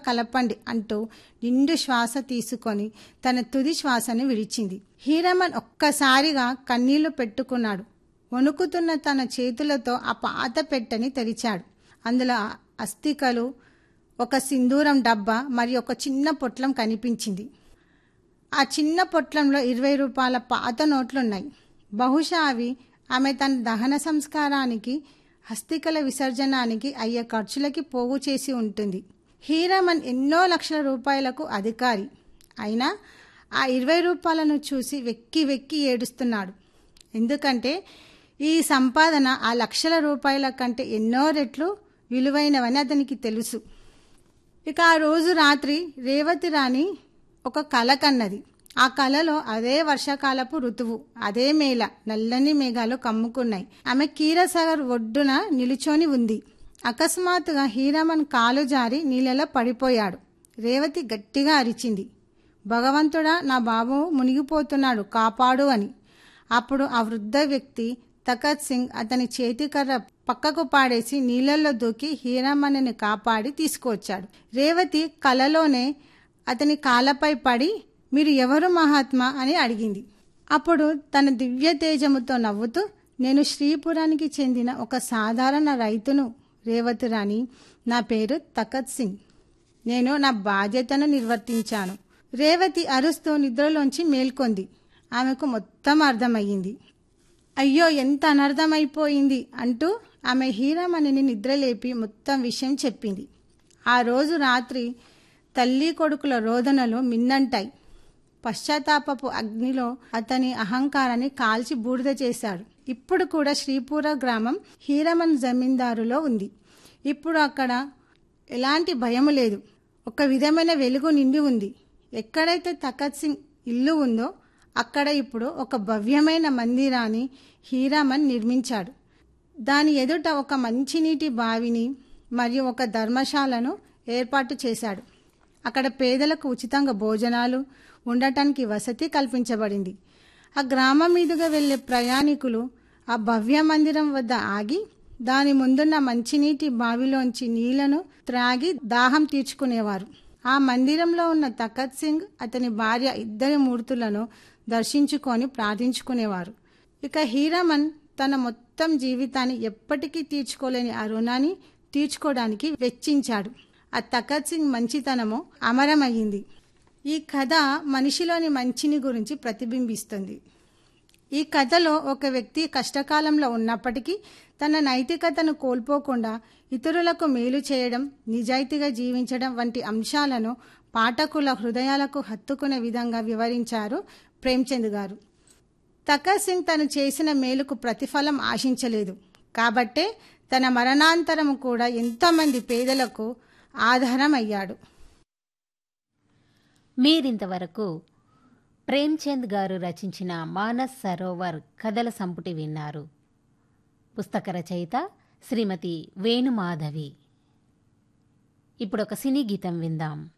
కలపండి అంటూ నిండు శ్వాస తీసుకొని తన తుది శ్వాసను విడిచింది హీరమన్ ఒక్కసారిగా కన్నీళ్లు పెట్టుకున్నాడు వణుకుతున్న తన చేతులతో ఆ పాత పెట్టెని తెరిచాడు అందులో అస్థికలు ఒక సింధూరం డబ్బా మరియు ఒక చిన్న పొట్లం కనిపించింది ఆ చిన్న పొట్లంలో ఇరవై రూపాయల పాత నోట్లున్నాయి బహుశా అవి ఆమె తన దహన సంస్కారానికి హస్తికల విసర్జనానికి అయ్యే ఖర్చులకి పోగు చేసి ఉంటుంది హీరమన్ ఎన్నో లక్షల రూపాయలకు అధికారి అయినా ఆ ఇరవై రూపాయలను చూసి వెక్కి వెక్కి ఏడుస్తున్నాడు ఎందుకంటే ఈ సంపాదన ఆ లక్షల రూపాయల కంటే ఎన్నో రెట్లు విలువైనవని అతనికి తెలుసు ఇక ఆ రోజు రాత్రి రేవతి రాణి ఒక కల కన్నది ఆ కలలో అదే వర్షాకాలపు ఋతువు అదే మేళ నల్లని మేఘాలు కమ్ముకున్నాయి ఆమె కీరసాగర్ ఒడ్డున నిలుచొని ఉంది అకస్మాత్తుగా హీరమన్ కాలు జారి నీళ్ళలో పడిపోయాడు రేవతి గట్టిగా అరిచింది భగవంతుడా నా బాబు మునిగిపోతున్నాడు కాపాడు అని అప్పుడు ఆ వృద్ధ వ్యక్తి తకత్ సింగ్ అతని చేతికర్ర పక్కకు పాడేసి నీళ్ళల్లో దూకి హీరామణిని కాపాడి తీసుకువచ్చాడు రేవతి కలలోనే అతని కాళ్ళపై పడి మీరు ఎవరు మహాత్మా అని అడిగింది అప్పుడు తన దివ్య తేజముతో నవ్వుతూ నేను శ్రీపురానికి చెందిన ఒక సాధారణ రైతును రేవతి రాణి నా పేరు తకత్ సింగ్ నేను నా బాధ్యతను నిర్వర్తించాను రేవతి అరుస్తూ నిద్రలోంచి మేల్కొంది ఆమెకు మొత్తం అర్థమయ్యింది అయ్యో ఎంత అనర్థమైపోయింది అంటూ ఆమె హీరామణిని నిద్రలేపి మొత్తం విషయం చెప్పింది ఆ రోజు రాత్రి తల్లి కొడుకుల రోదనలు మిన్నంటాయి పశ్చాత్తాపపు అగ్నిలో అతని అహంకారాన్ని కాల్చి బూడిద చేశాడు ఇప్పుడు కూడా శ్రీపుర గ్రామం హీరమన్ జమీందారులో ఉంది ఇప్పుడు అక్కడ ఎలాంటి భయం లేదు ఒక విధమైన వెలుగు నిండి ఉంది ఎక్కడైతే తకత్ సింగ్ ఇల్లు ఉందో అక్కడ ఇప్పుడు ఒక భవ్యమైన మందిరాన్ని హీరామన్ నిర్మించాడు దాని ఎదుట ఒక మంచినీటి బావిని మరియు ఒక ధర్మశాలను ఏర్పాటు చేశాడు అక్కడ పేదలకు ఉచితంగా భోజనాలు ఉండటానికి వసతి కల్పించబడింది ఆ గ్రామం మీదుగా వెళ్లే ప్రయాణికులు ఆ భవ్య మందిరం వద్ద ఆగి దాని ముందున్న మంచినీటి బావిలోంచి నీళ్లను త్రాగి దాహం తీర్చుకునేవారు ఆ మందిరంలో ఉన్న తకత్ సింగ్ అతని భార్య ఇద్దరి మూర్తులను దర్శించుకొని ప్రార్థించుకునేవారు ఇక హీరమన్ తన మొత్తం జీవితాన్ని ఎప్పటికీ తీర్చుకోలేని ఆ రుణాన్ని తీర్చుకోవడానికి వెచ్చించాడు ఆ తకత్ సింగ్ మంచితనము అమరమయ్యింది ఈ కథ మనిషిలోని మంచిని గురించి ప్రతిబింబిస్తుంది ఈ కథలో ఒక వ్యక్తి కష్టకాలంలో ఉన్నప్పటికీ తన నైతికతను కోల్పోకుండా ఇతరులకు మేలు చేయడం నిజాయితీగా జీవించడం వంటి అంశాలను పాఠకుల హృదయాలకు హత్తుకునే విధంగా వివరించారు ప్రేమ్చంద్ గారు తకర్ సింగ్ తను చేసిన మేలుకు ప్రతిఫలం ఆశించలేదు కాబట్టే తన మరణాంతరం కూడా ఎంతోమంది పేదలకు ఆధారం అయ్యాడు మీరింతవరకు ప్రేమ్చంద్ గారు రచించిన మానస్ సరోవర్ కథల సంపుటి విన్నారు పుస్తక రచయిత శ్రీమతి వేణుమాధవి ఇప్పుడు ఒక సినీ గీతం విందాం